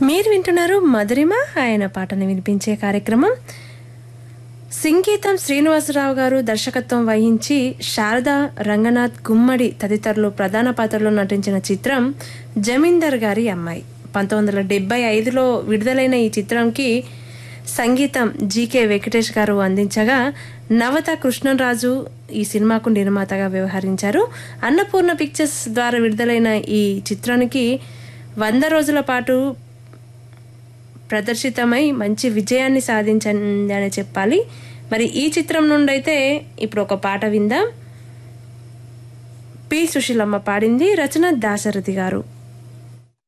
మీరు వింటున్నారు మధురిమ ఆయన పాటను వినిపించే కార్యక్రమం సంగీతం శ్రీనివాసరావు గారు దర్శకత్వం వహించి శారద రంగనాథ్ గుమ్మడి తదితరులు ప్రధాన పాత్రలో నటించిన చిత్రం జమీందర్ గారి అమ్మాయి పంతొమ్మిది వందల డెబ్బై ఐదులో విడుదలైన ఈ చిత్రంకి సంగీతం జీకే వెంకటేష్ గారు అందించగా నవత కృష్ణరాజు ఈ సినిమాకు నిర్మాతగా వ్యవహరించారు అన్నపూర్ణ పిక్చర్స్ ద్వారా విడుదలైన ఈ చిత్రానికి వంద రోజుల పాటు ప్రదర్శితమై మంచి విజయాన్ని సాధించిందని చెప్పాలి మరి ఈ చిత్రం నుండి అయితే ఇప్పుడు ఒక పాట విందాం పి సుశీలమ్మ పాడింది రచన దాశరథి గారు